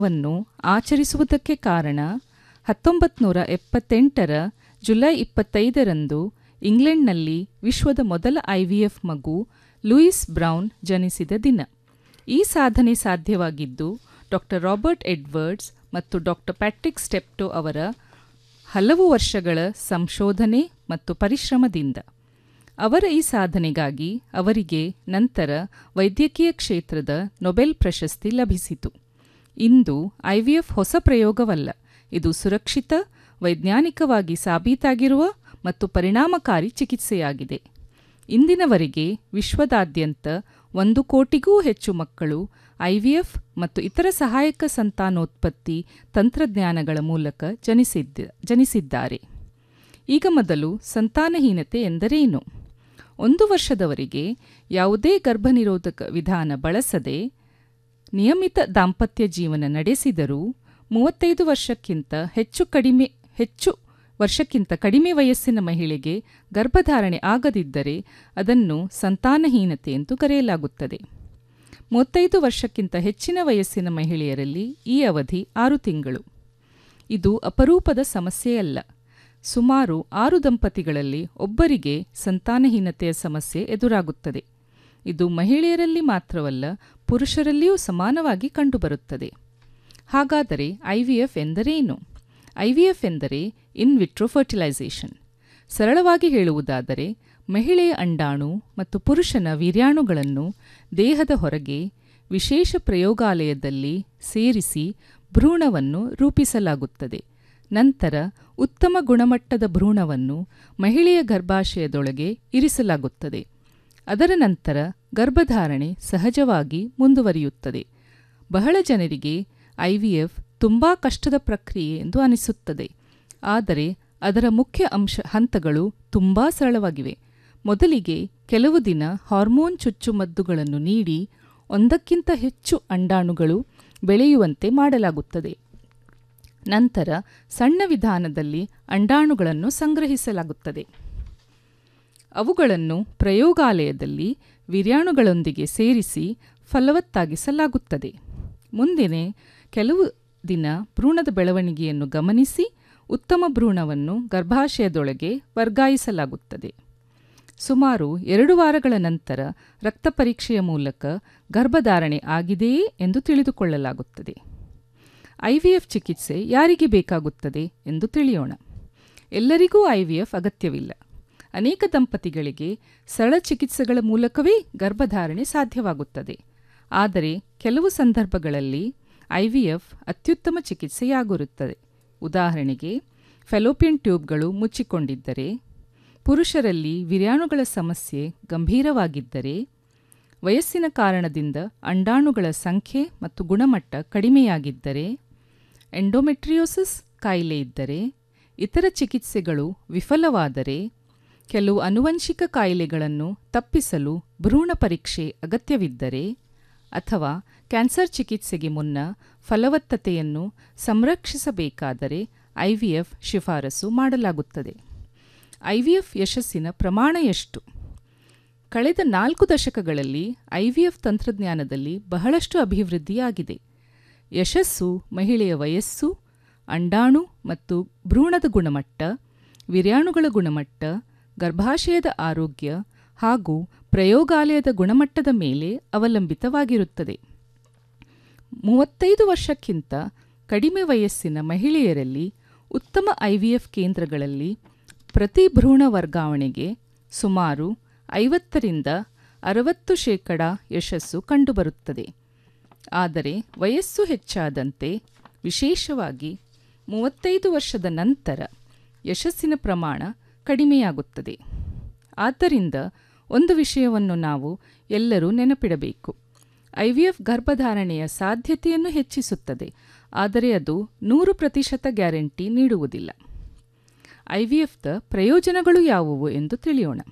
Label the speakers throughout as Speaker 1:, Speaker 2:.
Speaker 1: ವನ್ನು ಆಚರಿಸುವುದಕ್ಕೆ ಕಾರಣ ಹತ್ತೊಂಬತ್ತು ನೂರ ಎಪ್ಪತ್ತೆಂಟರ ಜುಲೈ ಇಪ್ಪತ್ತೈದರಂದು ಇಂಗ್ಲೆಂಡ್ನಲ್ಲಿ ವಿಶ್ವದ ಮೊದಲ ಐವಿಎಫ್ ಮಗು ಲೂಯಿಸ್ ಬ್ರೌನ್ ಜನಿಸಿದ ದಿನ ಈ ಸಾಧನೆ ಸಾಧ್ಯವಾಗಿದ್ದು ಡಾಕ್ಟರ್ ರಾಬರ್ಟ್ ಎಡ್ವರ್ಡ್ಸ್ ಮತ್ತು ಡಾಕ್ಟರ್ ಪ್ಯಾಟ್ರಿಕ್ ಸ್ಟೆಪ್ಟೋ ಅವರ ಹಲವು ವರ್ಷಗಳ ಸಂಶೋಧನೆ ಮತ್ತು ಪರಿಶ್ರಮದಿಂದ ಅವರ ಈ ಸಾಧನೆಗಾಗಿ ಅವರಿಗೆ ನಂತರ ವೈದ್ಯಕೀಯ ಕ್ಷೇತ್ರದ ನೊಬೆಲ್ ಪ್ರಶಸ್ತಿ ಲಭಿಸಿತು ಇಂದು ಐವಿಎಫ್ ಹೊಸ ಪ್ರಯೋಗವಲ್ಲ ಇದು ಸುರಕ್ಷಿತ ವೈಜ್ಞಾನಿಕವಾಗಿ ಸಾಬೀತಾಗಿರುವ ಮತ್ತು ಪರಿಣಾಮಕಾರಿ ಚಿಕಿತ್ಸೆಯಾಗಿದೆ ಇಂದಿನವರೆಗೆ ವಿಶ್ವದಾದ್ಯಂತ ಒಂದು ಕೋಟಿಗೂ ಹೆಚ್ಚು ಮಕ್ಕಳು ಐವಿಎಫ್ ಮತ್ತು ಇತರ ಸಹಾಯಕ ಸಂತಾನೋತ್ಪತ್ತಿ ತಂತ್ರಜ್ಞಾನಗಳ ಮೂಲಕ ಜನಿಸಿದ್ದ ಜನಿಸಿದ್ದಾರೆ ಈಗ ಮೊದಲು ಸಂತಾನಹೀನತೆ ಎಂದರೇನು ಒಂದು ವರ್ಷದವರೆಗೆ ಯಾವುದೇ ಗರ್ಭನಿರೋಧಕ ವಿಧಾನ ಬಳಸದೆ ನಿಯಮಿತ ದಾಂಪತ್ಯ ಜೀವನ ನಡೆಸಿದರೂ ಮೂವತ್ತೈದು ವರ್ಷಕ್ಕಿಂತ ಹೆಚ್ಚು ಕಡಿಮೆ ಹೆಚ್ಚು ವರ್ಷಕ್ಕಿಂತ ಕಡಿಮೆ ವಯಸ್ಸಿನ ಮಹಿಳೆಗೆ ಗರ್ಭಧಾರಣೆ ಆಗದಿದ್ದರೆ ಅದನ್ನು ಸಂತಾನಹೀನತೆ ಎಂದು ಕರೆಯಲಾಗುತ್ತದೆ ಮೂವತ್ತೈದು ವರ್ಷಕ್ಕಿಂತ ಹೆಚ್ಚಿನ ವಯಸ್ಸಿನ ಮಹಿಳೆಯರಲ್ಲಿ ಈ ಅವಧಿ ಆರು ತಿಂಗಳು ಇದು ಅಪರೂಪದ ಸಮಸ್ಯೆಯಲ್ಲ ಸುಮಾರು ಆರು ದಂಪತಿಗಳಲ್ಲಿ ಒಬ್ಬರಿಗೆ ಸಂತಾನಹೀನತೆಯ ಸಮಸ್ಯೆ ಎದುರಾಗುತ್ತದೆ ಇದು ಮಹಿಳೆಯರಲ್ಲಿ ಮಾತ್ರವಲ್ಲ ಪುರುಷರಲ್ಲಿಯೂ ಸಮಾನವಾಗಿ ಕಂಡುಬರುತ್ತದೆ ಹಾಗಾದರೆ ಐವಿಎಫ್ ಎಂದರೇನು ಐವಿಎಫ್ ಎಂದರೆ ಇನ್ ವಿಟ್ರೋ ಫರ್ಟಿಲೈಸೇಷನ್ ಸರಳವಾಗಿ ಹೇಳುವುದಾದರೆ ಮಹಿಳೆಯ ಅಂಡಾಣು ಮತ್ತು ಪುರುಷನ ವೀರ್ಯಾಣುಗಳನ್ನು ದೇಹದ ಹೊರಗೆ ವಿಶೇಷ ಪ್ರಯೋಗಾಲಯದಲ್ಲಿ ಸೇರಿಸಿ ಭ್ರೂಣವನ್ನು ರೂಪಿಸಲಾಗುತ್ತದೆ ನಂತರ ಉತ್ತಮ ಗುಣಮಟ್ಟದ ಭ್ರೂಣವನ್ನು ಮಹಿಳೆಯ ಗರ್ಭಾಶಯದೊಳಗೆ ಇರಿಸಲಾಗುತ್ತದೆ ಅದರ ನಂತರ ಗರ್ಭಧಾರಣೆ ಸಹಜವಾಗಿ ಮುಂದುವರಿಯುತ್ತದೆ ಬಹಳ ಜನರಿಗೆ ಐವಿಎಫ್ ತುಂಬಾ ಕಷ್ಟದ ಪ್ರಕ್ರಿಯೆ ಎಂದು ಅನಿಸುತ್ತದೆ ಆದರೆ ಅದರ ಮುಖ್ಯ ಅಂಶ ಹಂತಗಳು ತುಂಬಾ ಸರಳವಾಗಿವೆ ಮೊದಲಿಗೆ ಕೆಲವು ದಿನ ಹಾರ್ಮೋನ್ ಚುಚ್ಚುಮದ್ದುಗಳನ್ನು ನೀಡಿ ಒಂದಕ್ಕಿಂತ ಹೆಚ್ಚು ಅಂಡಾಣುಗಳು ಬೆಳೆಯುವಂತೆ ಮಾಡಲಾಗುತ್ತದೆ ನಂತರ ಸಣ್ಣ ವಿಧಾನದಲ್ಲಿ ಅಂಡಾಣುಗಳನ್ನು ಸಂಗ್ರಹಿಸಲಾಗುತ್ತದೆ ಅವುಗಳನ್ನು ಪ್ರಯೋಗಾಲಯದಲ್ಲಿ ವಿರ್ಯಾಣುಗಳೊಂದಿಗೆ ಸೇರಿಸಿ ಫಲವತ್ತಾಗಿಸಲಾಗುತ್ತದೆ ಮುಂದಿನ ಕೆಲವು ದಿನ ಭ್ರೂಣದ ಬೆಳವಣಿಗೆಯನ್ನು ಗಮನಿಸಿ ಉತ್ತಮ ಭ್ರೂಣವನ್ನು ಗರ್ಭಾಶಯದೊಳಗೆ ವರ್ಗಾಯಿಸಲಾಗುತ್ತದೆ ಸುಮಾರು ಎರಡು ವಾರಗಳ ನಂತರ ರಕ್ತ ಪರೀಕ್ಷೆಯ ಮೂಲಕ ಗರ್ಭಧಾರಣೆ ಆಗಿದೆಯೇ ಎಂದು ತಿಳಿದುಕೊಳ್ಳಲಾಗುತ್ತದೆ ಐವಿಎಫ್ ಚಿಕಿತ್ಸೆ ಯಾರಿಗೆ ಬೇಕಾಗುತ್ತದೆ ಎಂದು ತಿಳಿಯೋಣ ಎಲ್ಲರಿಗೂ ಐವಿಎಫ್ ಅಗತ್ಯವಿಲ್ಲ ಅನೇಕ ದಂಪತಿಗಳಿಗೆ ಸರಳ ಚಿಕಿತ್ಸೆಗಳ ಮೂಲಕವೇ ಗರ್ಭಧಾರಣೆ ಸಾಧ್ಯವಾಗುತ್ತದೆ ಆದರೆ ಕೆಲವು ಸಂದರ್ಭಗಳಲ್ಲಿ ಐವಿಎಫ್ ಅತ್ಯುತ್ತಮ ಚಿಕಿತ್ಸೆಯಾಗಿರುತ್ತದೆ ಉದಾಹರಣೆಗೆ ಫೆಲೋಪಿಯನ್ ಟ್ಯೂಬ್ಗಳು ಮುಚ್ಚಿಕೊಂಡಿದ್ದರೆ ಪುರುಷರಲ್ಲಿ ವಿರ್ಯಾಣುಗಳ ಸಮಸ್ಯೆ ಗಂಭೀರವಾಗಿದ್ದರೆ ವಯಸ್ಸಿನ ಕಾರಣದಿಂದ ಅಂಡಾಣುಗಳ ಸಂಖ್ಯೆ ಮತ್ತು ಗುಣಮಟ್ಟ ಕಡಿಮೆಯಾಗಿದ್ದರೆ ಎಂಡೋಮೆಟ್ರಿಯೋಸಿಸ್ ಕಾಯಿಲೆ ಇದ್ದರೆ ಇತರ ಚಿಕಿತ್ಸೆಗಳು ವಿಫಲವಾದರೆ ಕೆಲವು ಆನುವಂಶಿಕ ಕಾಯಿಲೆಗಳನ್ನು ತಪ್ಪಿಸಲು ಭ್ರೂಣ ಪರೀಕ್ಷೆ ಅಗತ್ಯವಿದ್ದರೆ ಅಥವಾ ಕ್ಯಾನ್ಸರ್ ಚಿಕಿತ್ಸೆಗೆ ಮುನ್ನ ಫಲವತ್ತತೆಯನ್ನು ಸಂರಕ್ಷಿಸಬೇಕಾದರೆ ಐವಿಎಫ್ ಶಿಫಾರಸು ಮಾಡಲಾಗುತ್ತದೆ ಐವಿಎಫ್ ಯಶಸ್ಸಿನ ಪ್ರಮಾಣ ಎಷ್ಟು ಕಳೆದ ನಾಲ್ಕು ದಶಕಗಳಲ್ಲಿ ಐವಿಎಫ್ ತಂತ್ರಜ್ಞಾನದಲ್ಲಿ ಬಹಳಷ್ಟು ಅಭಿವೃದ್ಧಿಯಾಗಿದೆ ಯಶಸ್ಸು ಮಹಿಳೆಯ ವಯಸ್ಸು ಅಂಡಾಣು ಮತ್ತು ಭ್ರೂಣದ ಗುಣಮಟ್ಟ ವಿರ್ಯಾಣುಗಳ ಗುಣಮಟ್ಟ ಗರ್ಭಾಶಯದ ಆರೋಗ್ಯ ಹಾಗೂ ಪ್ರಯೋಗಾಲಯದ ಗುಣಮಟ್ಟದ ಮೇಲೆ ಅವಲಂಬಿತವಾಗಿರುತ್ತದೆ ಮೂವತ್ತೈದು ವರ್ಷಕ್ಕಿಂತ ಕಡಿಮೆ ವಯಸ್ಸಿನ ಮಹಿಳೆಯರಲ್ಲಿ ಉತ್ತಮ ಐವಿಎಫ್ ಕೇಂದ್ರಗಳಲ್ಲಿ ಪ್ರತಿ ಭ್ರೂಣ ವರ್ಗಾವಣೆಗೆ ಸುಮಾರು ಐವತ್ತರಿಂದ ಅರವತ್ತು ಶೇಕಡ ಯಶಸ್ಸು ಕಂಡುಬರುತ್ತದೆ ಆದರೆ ವಯಸ್ಸು ಹೆಚ್ಚಾದಂತೆ ವಿಶೇಷವಾಗಿ ಮೂವತ್ತೈದು ವರ್ಷದ ನಂತರ ಯಶಸ್ಸಿನ ಪ್ರಮಾಣ ಕಡಿಮೆಯಾಗುತ್ತದೆ ಆದ್ದರಿಂದ ಒಂದು ವಿಷಯವನ್ನು ನಾವು ಎಲ್ಲರೂ ನೆನಪಿಡಬೇಕು ಐವಿಎಫ್ ಗರ್ಭಧಾರಣೆಯ ಸಾಧ್ಯತೆಯನ್ನು ಹೆಚ್ಚಿಸುತ್ತದೆ ಆದರೆ ಅದು ನೂರು ಪ್ರತಿಶತ ಗ್ಯಾರಂಟಿ ನೀಡುವುದಿಲ್ಲ ಐವಿಎಫ್ದ ಪ್ರಯೋಜನಗಳು ಯಾವುವು ಎಂದು ತಿಳಿಯೋಣ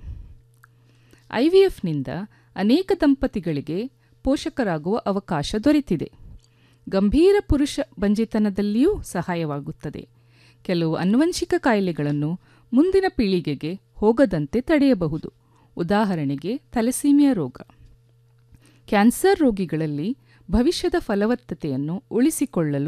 Speaker 1: ಐವಿಎಫ್ನಿಂದ ಅನೇಕ ದಂಪತಿಗಳಿಗೆ ಪೋಷಕರಾಗುವ ಅವಕಾಶ ದೊರೆತಿದೆ ಗಂಭೀರ ಪುರುಷ ಬಂಜಿತನದಲ್ಲಿಯೂ ಸಹಾಯವಾಗುತ್ತದೆ ಕೆಲವು ಆನುವಂಶಿಕ ಕಾಯಿಲೆಗಳನ್ನು ಮುಂದಿನ ಪೀಳಿಗೆಗೆ ಹೋಗದಂತೆ ತಡೆಯಬಹುದು ಉದಾಹರಣೆಗೆ ಥಲಸೀಮಿಯಾ ರೋಗ ಕ್ಯಾನ್ಸರ್ ರೋಗಿಗಳಲ್ಲಿ ಭವಿಷ್ಯದ ಫಲವತ್ತತೆಯನ್ನು ಉಳಿಸಿಕೊಳ್ಳಲು